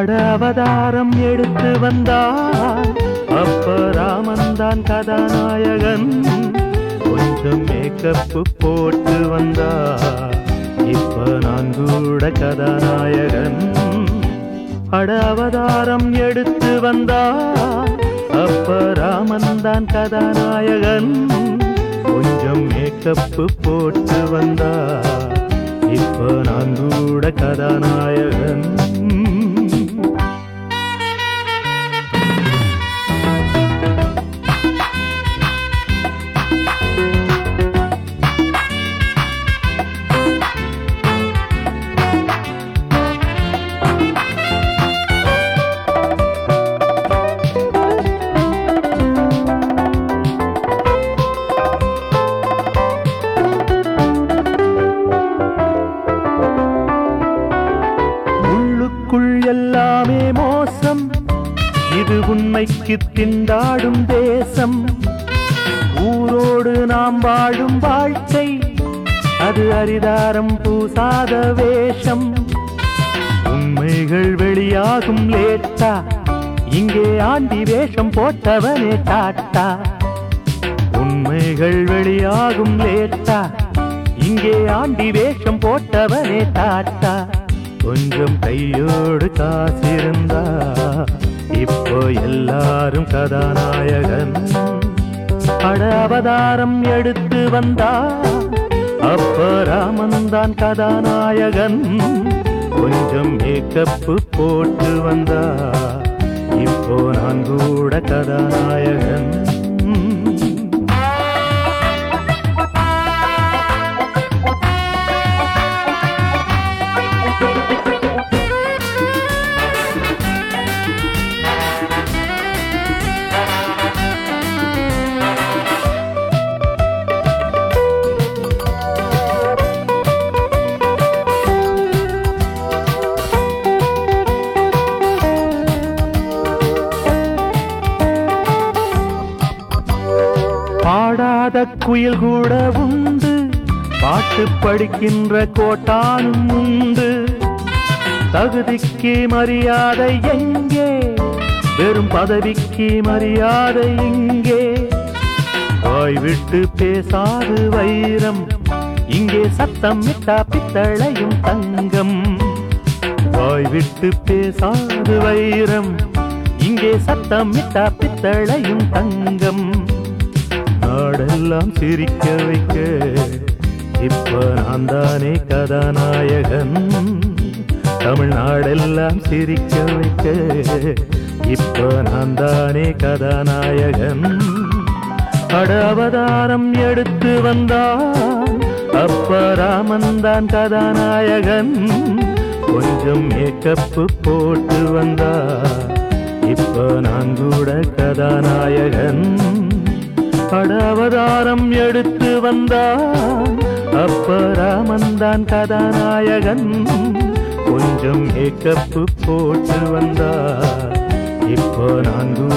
அட அவதாரம் எடுத்து வந்தார் அப்ப ராமன் தான் கதாநாயகன் கொஞ்சம் மேக்கப்பு போட்டு வந்தார் இப்ப நான் கூட கதாநாயகன் அட அவதாரம் எடுத்து வந்தார் அப்ப ராமன் தான் கதாநாயகன் கொஞ்சம் மேக்கப்பு போட்டு வந்தார் இப்ப நான் கூட கதாநாயகன் உள்ளுக்குள் எல்லாமே மோசம் இது உண்மைக்கு திண்டாடும் தேசம் ஊரோடு நாம் வாழும் வாழ்க்கை அது அரிதாரம் பூசாத வேஷம் உண்மைகள் வெளியாகும் லேட்டா இங்கே ஆண்டி வேஷம் போட்டவனே டாட்டா உண்மைகள் வெளியாகும் லேட்டா இங்கே ஆண்டி வேஷம் போட்டவனே டாட்டா கொஞ்சம் கையோடு காசிருந்தா இப்போ எல்லாரும் கதாநாயகன் அட அவதாரம் எடுத்து வந்தா அப்ப ராமன் தான் கதாநாயகன் கொஞ்சம் மேக்கப்பு போட்டு வந்தா இப்போ நான் கூட கதாநாயகன் பாடாத குயில் கூட உண்டு பாட்டு படிக்கின்ற கோட்டானும் உண்டு தகுதிக்கு மரியாதை எங்கே வெறும் பதவிக்கு மரியாதை இங்கே வாய் விட்டு பேசாது வைரம் இங்கே சத்தம் விட்டா பித்தளையும் தங்கம் வாய் விட்டு பேசாது வைரம் இங்கே சத்தம் விட்டா பித்தளையும் தங்கம் நாடெல்லாம் சிரிக்க வைக்க இப்ப நான் தானே கதாநாயகன் தமிழ்நாடெல்லாம் சிரிக்க வைக்க இப்ப நான் தானே கதாநாயகன் அட அவதாரம் எடுத்து வந்தான் அப்ப ராமன் தான் கதாநாயகன் கொஞ்சம் மேக்கப்பு போட்டு வந்தா இப்ப நான் கூட கதாநாயகன் அட அவதாரம் எடுத்து வந்தான் அப்ப ராமன் தான் கதாநாயகன் கொஞ்சம் மேக்கப்பு போட்டு வந்தா இப்போ நான் கூட